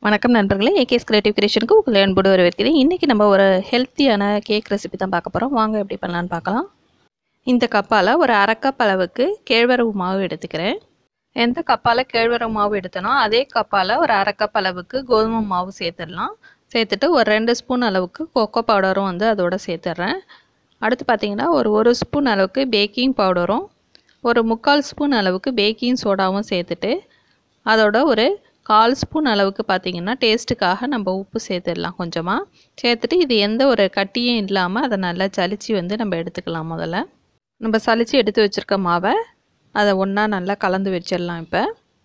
வணக்கம் நண்பர்களே ஏகேஸ் கிரியேட்டிவ் கிரியேஷனுக்கு உங்களை அன்போடு வரவேற்கிறேன் இன்றைக்கி நம்ம ஒரு ஹெல்த்தியான கேக் ரெசிபி தான் பார்க்க போகிறோம் வாங்க எப்படி பண்ணலான்னு பார்க்கலாம் இந்த கப்பால் ஒரு அரை கப் அளவுக்கு கேழ்வரகு மாவு எடுத்துக்கிறேன் எந்த கப்பால் கேழ்வரகு மாவு எடுத்தனோ அதே கப்பால் ஒரு அரை கப் அளவுக்கு கோதுமை மாவு சேர்த்துடலாம் சேர்த்துட்டு ஒரு ரெண்டு ஸ்பூன் அளவுக்கு கொக்கோ பவுடரும் வந்து அதோட சேர்த்துட்றேன் அடுத்து பார்த்திங்கன்னா ஒரு ஒரு ஸ்பூன் அளவுக்கு பேக்கிங் பவுடரும் ஒரு முக்கால் ஸ்பூன் அளவுக்கு பேக்கிங் சோடாவும் சேர்த்துட்டு அதோட ஒரு கால் ஸ்பூன் அளவுக்கு பார்த்திங்கன்னா டேஸ்ட்டுக்காக நம்ம உப்பு சேர்த்துடலாம் கொஞ்சமாக சேர்த்துட்டு இது எந்த ஒரு கட்டியும் இல்லாமல் அதை நல்லா சளிச்சு வந்து நம்ம எடுத்துக்கலாம் முதல்ல நம்ம சளிச்சு எடுத்து வச்சுருக்க மாவை அதை ஒன்றா நல்லா கலந்து வச்சிடலாம் இப்போ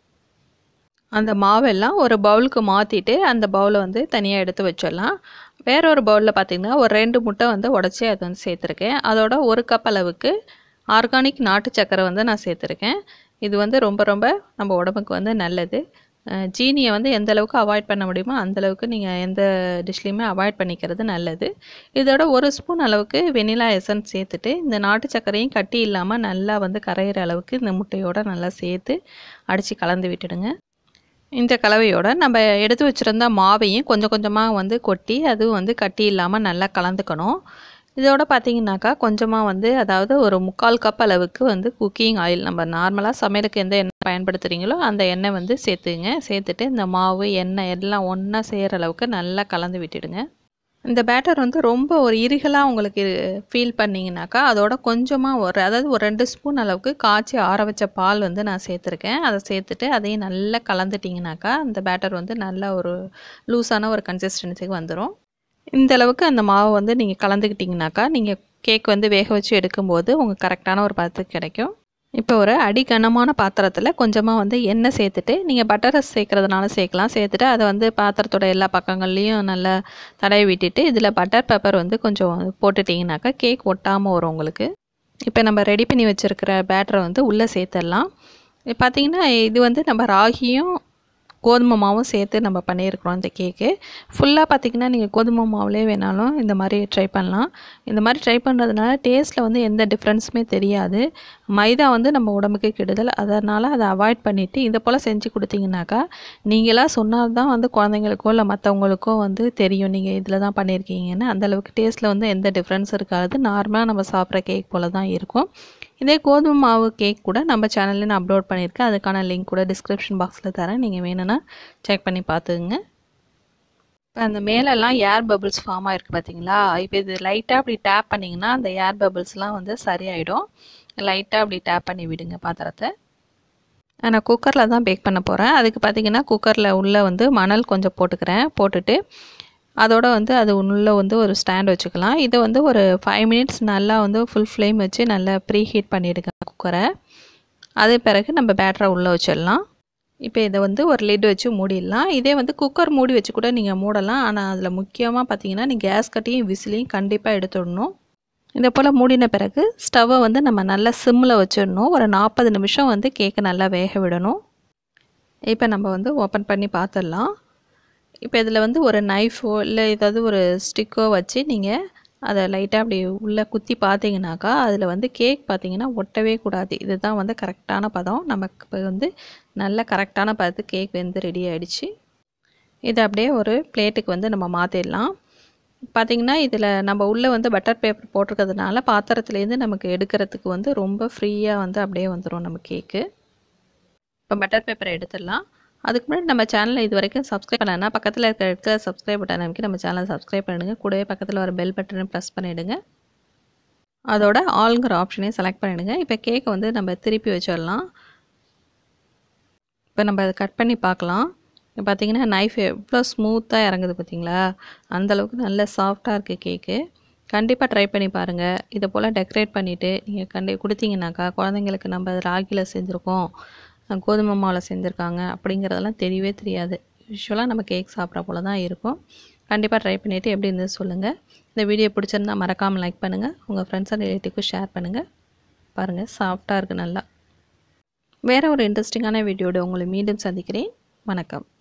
அந்த மாவெல்லாம் ஒரு பவுலுக்கு மாற்றிட்டு அந்த பவுலை வந்து தனியாக எடுத்து வச்சிடலாம் வேற ஒரு பவுலில் பார்த்திங்கன்னா ஒரு ரெண்டு முட்டை வந்து உடச்சி அதை வந்து சேர்த்துருக்கேன் அதோட ஒரு கப் அளவுக்கு ஆர்கானிக் நாட்டு சக்கரை வந்து நான் சேர்த்துருக்கேன் இது வந்து ரொம்ப ரொம்ப நம்ம உடம்புக்கு வந்து நல்லது ஜீனியை வந்து எந்த அளவுக்கு அவாய்ட் பண்ண முடியுமோ அந்தளவுக்கு நீங்கள் எந்த டிஷ்லேயுமே அவாய்ட் பண்ணிக்கிறது நல்லது இதோட ஒரு ஸ்பூன் அளவுக்கு வெனிலா எசன்ஸ் சேர்த்துட்டு இந்த நாட்டு சர்க்கரையும் கட்டி இல்லாமல் நல்லா வந்து கரையிற அளவுக்கு இந்த முட்டையோடு நல்லா சேர்த்து அடித்து கலந்து விட்டுடுங்க இந்த கலவையோட நம்ம எடுத்து வச்சுருந்த மாவையும் கொஞ்சம் கொஞ்சமாக வந்து கொட்டி அதுவும் வந்து கட்டி இல்லாமல் நல்லா கலந்துக்கணும் இதோட பார்த்தீங்கன்னாக்கா கொஞ்சமாக வந்து அதாவது ஒரு முக்கால் கப் அளவுக்கு வந்து குக்கிங் ஆயில் நம்ம நார்மலாக சமையலுக்கு எந்த எண்ணெய் பயன்படுத்துகிறீங்களோ அந்த எண்ணெய் வந்து சேர்த்துங்க சேர்த்துட்டு இந்த மாவு எண்ணெய் எல்லாம் ஒன்றா செய்கிற அளவுக்கு நல்லா கலந்து விட்டுடுங்க இந்த பேட்டர் வந்து ரொம்ப ஒரு இருகலாக உங்களுக்கு ஃபீல் பண்ணிங்கனாக்கா அதோட கொஞ்சமாக ஒரு அதாவது ஒரு ரெண்டு ஸ்பூன் அளவுக்கு காய்ச்சி ஆற வச்ச பால் வந்து நான் சேர்த்துருக்கேன் அதை சேர்த்துட்டு அதையும் நல்லா கலந்துட்டிங்கனாக்கா அந்த பேட்டர் வந்து நல்ல ஒரு லூஸான ஒரு கன்சிஸ்டன்சிக்கு வந்துடும் இந்த அளவுக்கு அந்த மாவை வந்து நீங்கள் கலந்துக்கிட்டிங்கனாக்கா நீங்கள் கேக் வந்து வேக வச்சு எடுக்கும்போது உங்களுக்கு கரெக்டான ஒரு பதத்துக்கு கிடைக்கும் இப்போ ஒரு அடி கனமான பாத்திரத்தில் கொஞ்சமாக வந்து எண்ணெய் சேர்த்துட்டு நீங்கள் பட்டரை சேர்க்குறதுனால சேர்க்கலாம் சேர்த்துட்டு அதை வந்து பாத்திரத்தோட எல்லா பக்கங்கள்லேயும் நல்லா தடவி விட்டுட்டு இதில் பட்டர் பெப்பர் வந்து கொஞ்சம் போட்டுட்டிங்கனாக்கா கேக் ஒட்டாமல் வரும் உங்களுக்கு இப்போ நம்ம ரெடி பண்ணி வச்சுருக்கிற பேட்டரை வந்து உள்ளே சேர்த்துடலாம் பார்த்திங்கன்னா இது வந்து நம்ம ராகியும் கோதுமை மாவும் சேர்த்து நம்ம பண்ணியிருக்கிறோம் இந்த கேக்கு ஃபுல்லாக பார்த்திங்கன்னா நீங்கள் கோதுமை மாவுலேயே வேணாலும் இந்த மாதிரி ட்ரை பண்ணலாம் இந்த மாதிரி ட்ரை பண்ணுறதுனால டேஸ்ட்டில் வந்து எந்த டிஃப்ரென்ஸுமே தெரியாது மைதா வந்து நம்ம உடம்புக்கு கெடுதல் அதனால் அதை அவாய்ட் பண்ணிவிட்டு இதை போல் செஞ்சு கொடுத்தீங்கனாக்கா நீங்களாக சொன்னால் தான் வந்து குழந்தைங்களுக்கோ இல்லை மற்றவங்களுக்கோ வந்து தெரியும் நீங்கள் இதில் தான் பண்ணியிருக்கீங்கன்னு அந்தளவுக்கு டேஸ்ட்டில் வந்து எந்த டிஃப்ரென்ஸ் இருக்காது நார்மலாக நம்ம சாப்பிட்ற கேக் போல் தான் இருக்கும் இதே கோதுமை மாவு கேக் கூட நம்ம சேனலில் நான் அப்லோட் பண்ணியிருக்கேன் அதுக்கான லிங்க் கூட டிஸ்கிரிப்ஷன் பாக்ஸில் தரேன் நீங்கள் வேணும்னா செக் பண்ணி பார்த்துக்குங்க இப்போ அந்த மேலெல்லாம் ஏர் பபிள்ஸ் ஃபார்ம் ஆகிருக்கு பார்த்தீங்களா இப்போ இது லைட்டாக அப்படி டேப் பண்ணிங்கன்னா அந்த ஏர் பபிள்ஸ்லாம் வந்து சரியாயிடும் லைட்டாக அப்படி டேப் பண்ணி விடுங்க பாத்திரத்தை நான் குக்கரில் தான் பேக் பண்ண போகிறேன் அதுக்கு பார்த்தீங்கன்னா குக்கரில் உள்ளே வந்து மணல் கொஞ்சம் போட்டுக்கிறேன் போட்டுட்டு அதோட வந்து அது உள்ளே வந்து ஒரு ஸ்டாண்ட் வச்சுக்கலாம் இதை வந்து ஒரு ஃபைவ் மினிட்ஸ் நல்லா வந்து ஃபுல் ஃப்ளேம் வச்சு நல்லா ப்ரீ ஹீட் பண்ணிவிடுங்க குக்கரை அது பிறகு நம்ம பேட்டரை உள்ளே வச்சிடலாம் இப்போ இதை வந்து ஒரு லிட் வச்சு மூடிடலாம் இதே வந்து குக்கர் மூடி வச்சு கூட நீங்கள் மூடலாம் ஆனால் அதில் முக்கியமாக பார்த்தீங்கன்னா நீங்கள் கேஸ் கட்டியும் விசிலையும் கண்டிப்பாக எடுத்துடணும் இதை போல் மூடின பிறகு ஸ்டவ்வை வந்து நம்ம நல்லா சிம்மில் வச்சிடணும் ஒரு நாற்பது நிமிஷம் வந்து கேக்கை நல்லா வேக விடணும் இப்போ நம்ம வந்து ஓப்பன் பண்ணி பார்த்துடலாம் இப்போ இதில் வந்து ஒரு நைஃபோ இல்லை ஏதாவது ஒரு ஸ்டிக்கோ வச்சு நீங்கள் அதை லைட்டாக அப்படி உள்ளே குத்தி பார்த்தீங்கன்னாக்கா அதில் வந்து கேக் பார்த்தீங்கன்னா ஒட்டவே கூடாது இதுதான் வந்து கரெக்டான பதம் நமக்கு இப்போ வந்து நல்ல கரெக்டான பதத்துக்கு கேக் வந்து ரெடி ஆகிடுச்சு இதை அப்படியே ஒரு பிளேட்டுக்கு வந்து நம்ம மாற்றிடலாம் பார்த்திங்கன்னா இதில் நம்ம உள்ளே வந்து பட்டர் பேப்பர் போட்டிருக்கிறதுனால பாத்திரத்துலேருந்து நமக்கு எடுக்கிறதுக்கு வந்து ரொம்ப ஃப்ரீயாக வந்து அப்படியே வந்துடும் நம்ம கேக்கு இப்போ பட்டர் பேப்பரை எடுத்துடலாம் அதுக்கு முன்னாடி நம்ம சேனலை இது வரைக்கும் சப்ஸ்கிரைப் பண்ணலன்னா பக்கத்தில் இருக்கிற இடத்துல சப்ஸ்கிரைப் பட்டன் அமைக்கி நம்ம சேனலை சப்ஸ்கிரைப் பண்ணிடுங்க கூடவே பக்கத்தில் வர பெல் பட்டனை ப்ரெஸ் பண்ணிவிடுங்க அதோட ஆளுங்கிற ஆப்ஷனையும் செலக்ட் பண்ணிவிடுங்க இப்போ கேக்கை வந்து நம்ம திருப்பி வச்சிடலாம் இப்போ நம்ம அதை கட் பண்ணி பார்க்கலாம் இப்போ பார்த்தீங்கன்னா நைஃப் எவ்வளோ ஸ்மூத்தாக இறங்குது பார்த்தீங்களா அந்தளவுக்கு நல்ல சாஃப்டாக இருக்குது கேக்கு கண்டிப்பாக ட்ரை பண்ணி பாருங்கள் இதை போல் டெக்கரேட் பண்ணிவிட்டு நீங்கள் கண்டி கொடுத்தீங்கன்னாக்கா குழந்தைங்களுக்கு நம்ம ராகியில் செஞ்சுருக்கோம் கோதுமை மாவில் செஞ்சுருக்காங்க அப்படிங்கிறதெல்லாம் தெரியவே தெரியாது யூஸ்வலாக நம்ம கேக் சாப்பிட்ற போல தான் இருக்கும் கண்டிப்பாக ட்ரை பண்ணிவிட்டு எப்படி இருந்தது சொல்லுங்கள் இந்த வீடியோ பிடிச்சிருந்தா மறக்காமல் லைக் பண்ணுங்கள் உங்கள் ஃப்ரெண்ட்ஸ் அண்ட் ரிலேட்டிவ்க்கும் ஷேர் பண்ணுங்கள் பாருங்கள் சாஃப்டாக இருக்குது நல்லா வேறு ஒரு இன்ட்ரெஸ்டிங்கான வீடியோட உங்களை மீண்டும் சந்திக்கிறேன் வணக்கம்